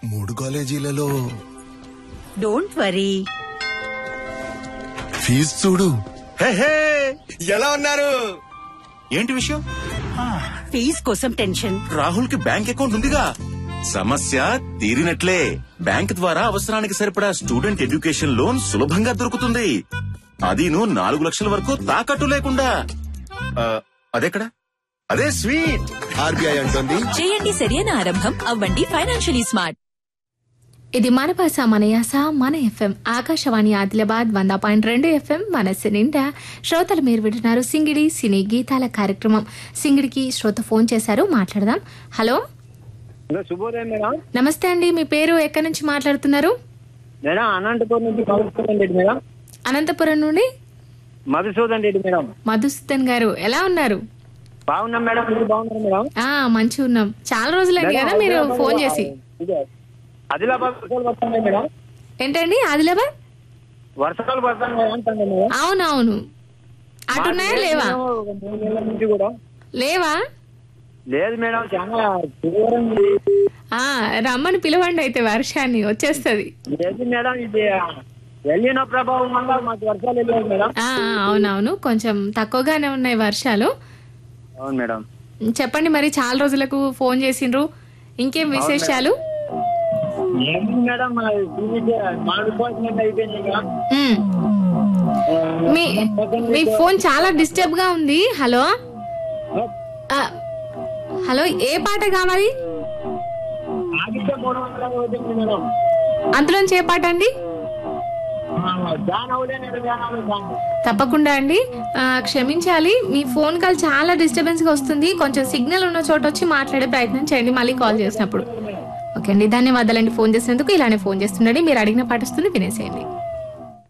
మూడు కాలేజీలలో don't worry fee చూడు హే హే ఎలా ఉన్నారు ఏంటి విషయం ఫీజ్ కోసం టెన్షన్ రాహుల్ కి బ్యాంక్ అకౌంట్ ఉందిగా సమస్య తీరినట్లే బ్యాంక్ ద్వారా అవసరానికి సరిపడా స్టూడెంట్ ఎడ్యుకేషన్ లోన్ సులభంగా దొరుకుతుంది అదీను నాలుగు లక్షల వరకు తాకట్టు లేకుండా ఆ, అదెక్కడ అదే స్వీట్ ఆర్బీఐ అంటుంది చేయండి సరైన ఆరంభం అవ్వండి ఫైనాన్షియలీ స్మార్ట్ ఇది మన భాష మన యాస మన ఎఫ్ఎం ఆకాశవాణి ఆదిలాబాద్ వంద పాయింట్ రెండు ఎఫ్ఎం మనస్సు నిండా శ్రోతలు మీరు వింటున్నారు సింగిడి సినీ గీతాల కార్యక్రమం సింగిడికి శ్రోత ఫోన్ చేశారు మాట్లాడదాం హలో హలో శుభోదయం మేడం నమస్తే అండి మీ పేరు ఎక్కడి నుంచి మాట్లాడుతున్నారు మేడం అనంతపురం నుంచి మధుసూదన్ రెడ్డి మేడం అనంతపురం నుండి మధుసూదన్ రెడ్డి మేడం మధుసూదన్ గారు ఎలా ఉన్నారు బాగున్నాం మేడం మీరు బాగున్నారు మేడం ఆ మంచిగా ఉన్నాం చాలా రోజులైంది కదా మీరు ఫోన్ చేసి ఇదే. ఆదిలాబాద్ వర్షాలు పడుతున్నాయి మేడం ఏంటండి ఆదిలాబాద్ వర్షాలు పడుతున్నాయి మేడం అంటాను మేడం అవునవును అటున్నాయా లేవా ఒక మూడు నెలల నుంచి కూడా లేవా లేదు మేడం చాలా తీవ్రం ఉంది. ఆ రమ్మని పిలవండి అయితే వర్షాన్ని వచ్చేస్తది లేదు మేడం ఇది వెళ్ళిన ప్రభావం వల్ల మాకు వర్షాలు వెళ్ళలేదు మేడం ఆ ఆ, అవునవును కొంచెం తక్కువగానే ఉన్నాయి వర్షాలు అవును మేడం చెప్పండి మరి చాలా రోజులకు ఫోన్ చేసిండ్రు ఇంకేం విశేషాలు ఏమి మేడం మన టీవీ మాడిపోతున్నట్టు అయిపోయింది ఇక. ఉమ్. మీ మీ ఫోన్ చాలా డిస్టర్బ్ గా ఉంది హలో ఆ, హలో ఏ పాట కావాలి ఆగితే మూడు వందల అవుతుంది మేడం అందులోంచి ఏ పాట అండి జాన్ అవులేనే జాన్ అవులే జాన్ తప్పకుండా అండి ఆ, క్షమించాలి మీ ఫోన్ కాల్ చాలా డిస్టర్బెన్స్ గా వస్తుంది కొంచెం సిగ్నల్ ఉన్న చోట వచ్చి మాట్లాడే ప్రయత్నం చేయండి మళ్ళీ కాల్ చేసినప్పుడు ఓకే అండి ధన్యవాదాలండి ఫోన్ చేసినందుకు ఇలానే ఫోన్ చేస్తుండండి మీరు అడిగిన పాట వస్తుంది వినేసేయండి